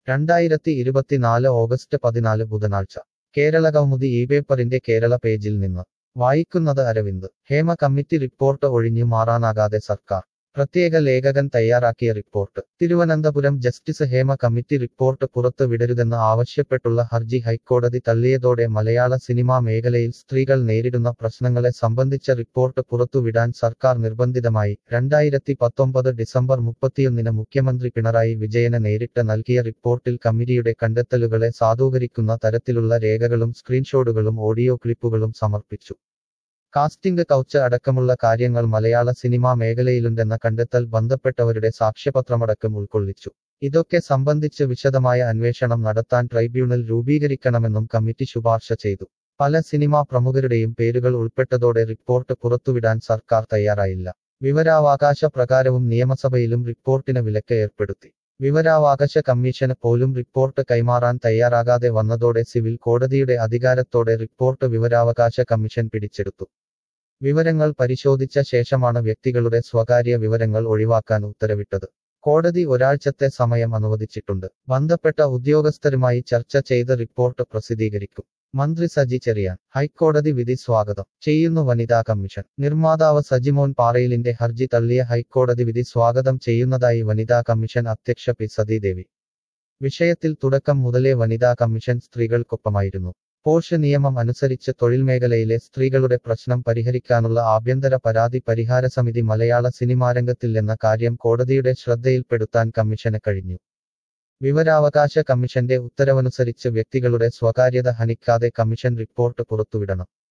രണ്ടായിരത്തി ഇരുപത്തിനാല് ഓഗസ്റ്റ് പതിനാല് ബുധനാഴ്ച കേരള കൗമുദി ഈ പേപ്പറിന്റെ കേരള പേജിൽ നിന്ന് വായിക്കുന്നത് അരവിന്ദ് ഹേമ കമ്മിറ്റി റിപ്പോർട്ട് ഒഴിഞ്ഞു മാറാനാകാതെ സർക്കാർ പ്രത്യേക ലേഖകൻ തയ്യാറാക്കിയ report Thiruvananthapuram justice Hema committee report പുറത്തു വിടരുതെന്ന് ആവശ്യപ്പെട്ടുള്ള ഹർജി ഹൈക്കോടതി തള്ളിയതോടെ മലയാള സിനിമാ മേഖലയിൽ സ്ത്രീകൾ നേരിടുന്ന പ്രശ്നങ്ങളെ സംബന്ധിച്ച റിപ്പോർട്ട് പുറത്തുവിടാൻ സർക്കാർ നിർബന്ധിതമായി രണ്ടായിരത്തി പത്തൊമ്പത് ഡിസംബർ മുപ്പത്തിയൊന്നിന് മുഖ്യമന്ത്രി പിണറായി വിജയന് നേരിട്ട് നൽകിയ റിപ്പോർട്ടിൽ കമ്മിറ്റിയുടെ കണ്ടെത്തലുകളെ സാധൂകരിക്കുന്ന തരത്തിലുള്ള രേഖകളും സ്ക്രീൻഷോട്ടുകളും ഓഡിയോ ക്ലിപ്പുകളും സമർപ്പിച്ചു കാസ്റ്റിംഗ് കൗച്ച് അടക്കമുള്ള കാര്യങ്ങൾ മലയാള സിനിമാ മേഖലയിലുണ്ടെന്ന കണ്ടെത്തൽ ബന്ധപ്പെട്ടവരുടെ സാക്ഷ്യപത്രമടക്കം ഉൾക്കൊള്ളിച്ചു ഇതൊക്കെ സംബന്ധിച്ച് വിശദമായ അന്വേഷണം നടത്താൻ ട്രൈബ്യൂണൽ രൂപീകരിക്കണമെന്നും കമ്മിറ്റി ശുപാർശ ചെയ്തു പല സിനിമാ പ്രമുഖരുടെയും പേരുകൾ ഉൾപ്പെട്ടതോടെ റിപ്പോർട്ട് പുറത്തുവിടാൻ സർക്കാർ തയ്യാറായില്ല വിവരാവകാശ പ്രകാരവും നിയമസഭയിലും റിപ്പോർട്ടിന് വിലക്ക് ഏർപ്പെടുത്തി വിവരാവകാശ കമ്മീഷന് പോലും റിപ്പോർട്ട് കൈമാറാൻ തയ്യാറാകാതെ വന്നതോടെ സിവിൽ കോടതിയുടെ അധികാരത്തോടെ റിപ്പോർട്ട് വിവരാവകാശ കമ്മീഷൻ പിടിച്ചെടുത്തു വിവരങ്ങൾ പരിശോധിച്ച ശേഷമാണ് വ്യക്തികളുടെ സ്വകാര്യ വിവരങ്ങൾ ഒഴിവാക്കാൻ ഉത്തരവിട്ടത് കോടതി ഒരാഴ്ചത്തെ സമയം അനുവദിച്ചിട്ടുണ്ട് ബന്ധപ്പെട്ട ഉദ്യോഗസ്ഥരുമായി ചർച്ച ചെയ്ത് റിപ്പോർട്ട് പ്രസിദ്ധീകരിക്കും മന്ത്രി സജി ചെറിയാൻ ഹൈക്കോടതി വിധി സ്വാഗതം ചെയ്യുന്നു വനിതാ കമ്മീഷൻ നിർമ്മാതാവ് സജിമോൻ പാറയിലിന്റെ ഹർജി തള്ളിയ ഹൈക്കോടതി വിധി സ്വാഗതം ചെയ്യുന്നതായി വനിതാ കമ്മീഷൻ അധ്യക്ഷ പി സതീദേവി വിഷയത്തിൽ തുടക്കം മുതലേ വനിതാ കമ്മീഷൻ സ്ത്രീകൾക്കൊപ്പമായിരുന്നു പോഷ് നിയമം അനുസരിച്ച് തൊഴിൽ മേഖലയിലെ സ്ത്രീകളുടെ പ്രശ്നം പരിഹരിക്കാനുള്ള ആഭ്യന്തര പരാതി പരിഹാര സമിതി മലയാള സിനിമാരംഗത്തില്ലെന്ന കാര്യം കോടതിയുടെ ശ്രദ്ധയിൽപ്പെടുത്താൻ കമ്മീഷന് കഴിഞ്ഞു വിവരാവകാശ കമ്മീഷന്റെ ഉത്തരവനുസരിച്ച് വ്യക്തികളുടെ സ്വകാര്യത ഹനിക്കാതെ കമ്മീഷൻ റിപ്പോർട്ട് പുറത്തുവിടണം